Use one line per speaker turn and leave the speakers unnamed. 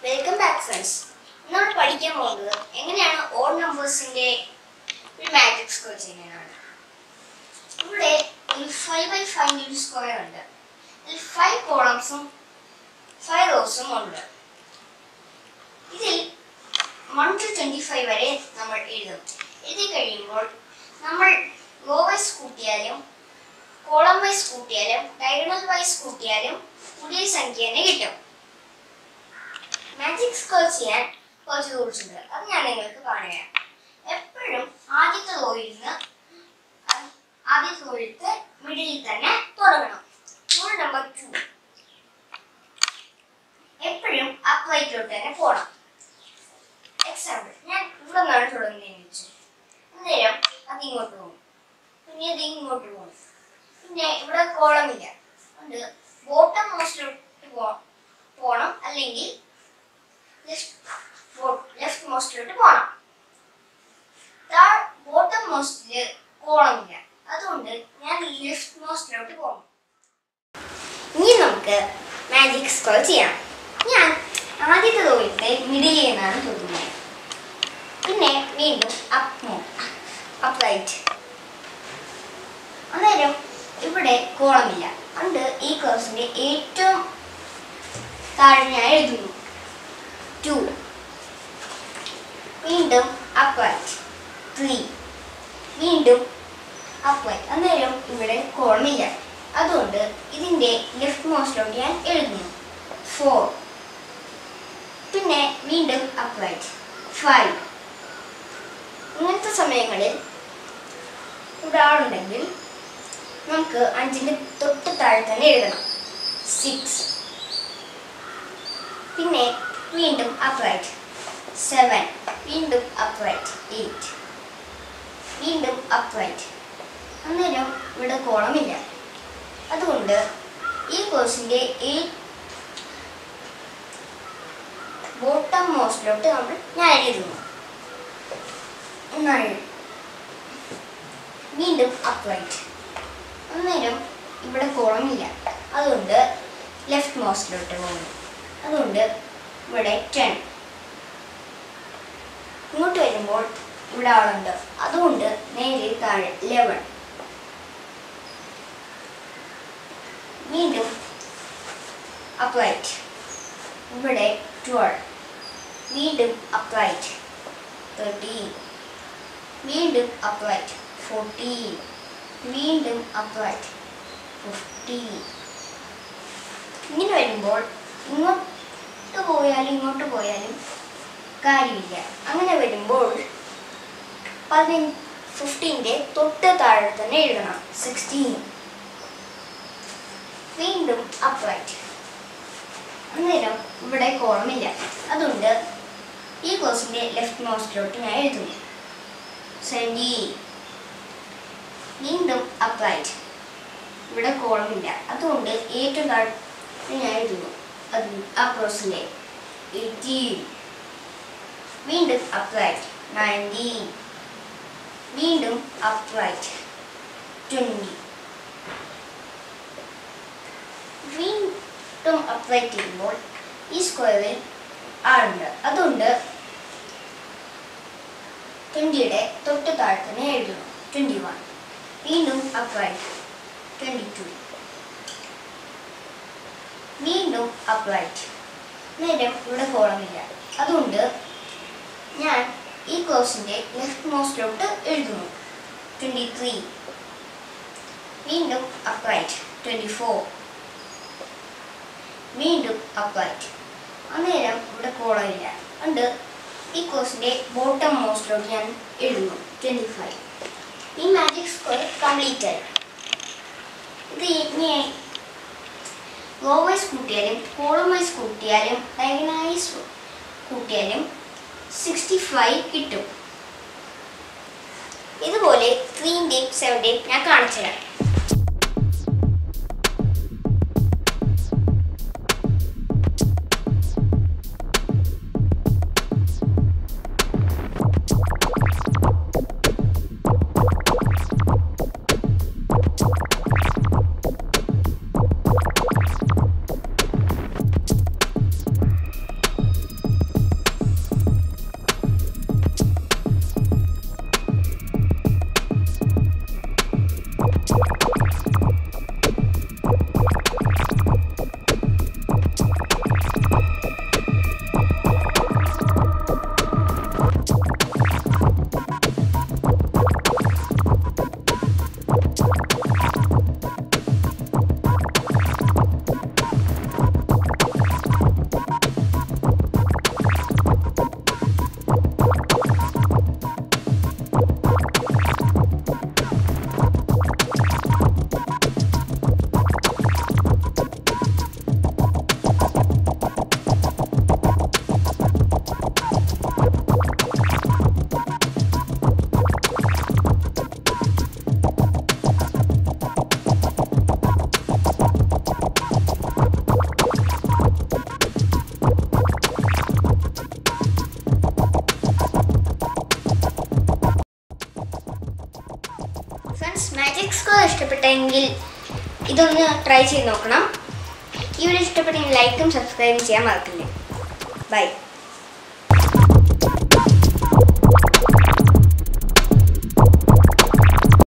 welcome back friends നമ്മൾ പഠിക്കാൻ പോകുന്നത് എങ്ങനെയാണ് ഓഡ് നമ്പേഴ്സിന്റെ ഒരു മാജിക് സ്ക്വയർ ചെയ്യുന്നതാണ് ഇവിടെ ഒരു ഫൈവ് ബൈ ഫൈവ് ഒരു സ്ക്വയർ ഉണ്ട് ഇതിൽ ഫൈവ് കോളംസും ഫൈവ് റോസും ഉണ്ട് ഇതിൽ വൺ ടു ട്വന്റി ഫൈവ് വരെ നമ്മൾ എഴുതും എഴുതി കഴിയുമ്പോൾ നമ്മൾ റോ വൈസ് കൂട്ടിയാലും കോളം വൈസ് കൂട്ടിയാലും ഡയഗണൽ വൈസ് കൂട്ടിയാലും പുതിയ സംഖ്യ തന്നെ കിട്ടും മാജിക് സ്ക്വയർ ചെയ്യാൻ കുറച്ച് റൂൾസ് ഉണ്ട് അത് ഞാൻ നിങ്ങൾക്ക് പറയാം എപ്പോഴും ആദ്യത്തെ റോയിൽ നിന്ന് അ- ആദ്യത്തെ റോയിലത്തെ മിഡിലിൽ തന്നെ തുടങ്ങണം റൂൾ നമ്പർ ടു എപ്പോഴും അപ്ലൈറ്റിലോട്ട് തന്നെ പോകണം എക്സാമ്പിൾ ഞാൻ ഇവിടെ നിന്നാണ് തുടങ്ങുന്നതെന്ന് വെച്ചു അന്നേരം അത് ഇങ്ങോട്ട് പോകും പിന്നെ അത് ഇങ്ങോട്ട് പോകും പിന്നെ ഇവിടെ കോളമില്ല അതുകൊണ്ട് ബോട്ടം മോസ്റ്റിലോട്ട് പോകണം അല്ലെങ്കിൽ ലെഫ്റ്റ് മോസ്റ്റിലോട്ട് പോകണം ബോട്ടം മോസ്റ്റില് കോളമില്ല അതുകൊണ്ട് ഞാൻ ലെഫ്റ്റ് മോസ്റ്റിലോട്ട് പോകും ഇനി നമുക്ക് മാജിക് സ്ക്വയർ ചെയ്യാം ഞാൻ ആദ്യത്തെ തോലത്തെ മിഡിൽ നിന്നാണ് തുടങ്ങുന്നത് പിന്നെ വീണ്ടും അപ്പ് മോ അപ്പ് റൈറ്റ് അന്നേരം ഇവിടെ കോളമില്ല അതുകൊണ്ട് ഈ ക്ലാസ്സിന്റെ ഏറ്റവും താഴെ ഞാൻ എഴുതുന്നു ടു വീണ്ടും അപ്രൈറ്റ് ത്രീ വീണ്ടും അപ്രൈറ്റ് അന്നേരം ഇവിടെ കോളമില്ല അതുകൊണ്ട് ഇതിന്റെ ലെഫ്റ്റ് മോസ്റ്റിലോട്ട് ഞാൻ എഴുതുന്നു ഫോർ പിന്നെ വീണ്ടും അപ്രൈറ്റ് ഫൈവ് ഇങ്ങനത്തെ സമയങ്ങളിൽ ഇവിടെ ആളുണ്ടെങ്കിൽ നമുക്ക് അഞ്ചിന്റെ തൊട്ട് താഴെ തന്നെ എഴുതണം സിക്സ് പിന്നെ വീണ്ടും അപ്രൈറ്റ് സെവൻ വീണ്ടും അപ്രൈറ്റ് എയ്റ്റ് വീണ്ടും അപ്രൈറ്റ് അന്നേരം ഇവിടെ കോളമില്ല അതുകൊണ്ട് ഈ കോഴ്സിന്റെ ഈ ബോട്ടം മോസ്റ്റിലോട്ട് നമ്മൾ ഞാൻ എഴുതുന്നു എന്നാൽ വീണ്ടും അപ്രൈറ്റ് അന്നേരം ഇവിടെ കോളമില്ല അതുകൊണ്ട് ലെഫ്റ്റ് മോസ്റ്റിലോട്ട് പോകുന്നു അതുകൊണ്ട് ഇവിടെ ടെൻ ഇങ്ങോട്ട് വരുമ്പോൾ ഇവിടെ ആളുണ്ട് അതുകൊണ്ട് നേരെ താഴെ ലെവൻ വീണ്ടും അപ്രൈറ്റ് ഇവിടെ ട്വൽവ് വീണ്ടും അപ്രൈറ്റ് തേർട്ടീൻ വീണ്ടും അപ്രൈറ്റ് ഫോർട്ടീൻ വീണ്ടും അപ്രൈറ്റ് ഫിഫ്റ്റീൻ ഇങ്ങനെ വരുമ്പോൾ ഇങ്ങോട്ട് പോയാലും ഇങ്ങോട്ട് പോയാലും കാര്യമില്ല അങ്ങനെ വരുമ്പോൾ പതിനഞ്ച് ഫിഫ്റ്റീൻ്റെ തൊട്ട് താഴെ തന്നെ എഴുതണം സിക്സ്റ്റീൻ വീണ്ടും അപ്രൈറ്റ് അന്നേരം ഇവിടെ കോളമില്ല അതുകൊണ്ട് ഈ കോഴ്സിൻ്റെ ലെഫ്റ്റ് മോസ്റ്റിലോട്ട് ഞാൻ എഴുതുന്നു സെവൻറ്റീൻ വീണ്ടും അപ്രൈറ്റ് ഇവിടെ കോളമില്ല അതുകൊണ്ട് ഏറ്റവും താഴെ ഞാൻ എഴുതുന്നു അത് ആ കോഴ്സിൻ്റെ എയ്റ്റീൻ വീണ്ടും അപ്രൈറ്റ് നയൻറ്റീൻ വീണ്ടും അപ്രൈറ്റ് ട്വൻറ്റി വീണ്ടും അപ്രൈറ്റ് ചെയ്യുമ്പോൾ ഈ സ്ക്വയറിൽ ആളുണ്ട് അതുകൊണ്ട് ട്വൻറ്റിയുടെ തൊട്ട് താഴെ തന്നെ എഴുതുന്നു ട്വൻറ്റി വൺ വീണ്ടും അപ്രൈറ്റ് ട്വൻറ്റി ടു വീണ്ടും അപ്രൈറ്റ് നേരം ഇവിടെ കോളമില്ല അതുകൊണ്ട് ഞാൻ ഈ ക്ലോസിൻ്റെ ലെഫ്റ്റ് മോസ്റ്റിലോട്ട് എഴുതുന്നു ട്വൻറ്റി ത്രീ വീണ്ടും അപ്രൈറ്റ് ട്വൻറ്റി ഫോർ വീണ്ടും അപ്രൈറ്റ് അന്നേരം ഇവിടെ കോളമില്ല അതുകൊണ്ട് ഈ കോഴ്സിൻ്റെ ബോട്ടം മോസ്റ്റിലോട്ട് ഞാൻ എഴുതുന്നു ട്വൻറ്റി ഫൈവ് ഈ മാജിക് സ്ക്വയർ കംപ്ലീറ്റ് ആയി ഇത് ഇനി ലോ വൈസ് കൂട്ടിയാലും കോളം വൈസ് കൂട്ടിയാലും ഡയഗനൈസ് കൂട്ടിയാലും സിക്സ്റ്റി ഫൈവ് കിട്ടും ഇതുപോലെ ത്രീൻ്റെയും സെവൻ്റെയും ഞാൻ കാണിച്ചു തരാം മാജിക് സ്ക്വയർ ഇഷ്ടപ്പെട്ടെങ്കിൽ ഇതൊന്ന് ട്രൈ ചെയ്ത് നോക്കണം ഈ വീഡിയോ ഇഷ്ടപ്പെട്ടെങ്കിൽ ലൈക്കും സബ്സ്ക്രൈബും ചെയ്യാൻ മറക്കില്ലേ ബൈ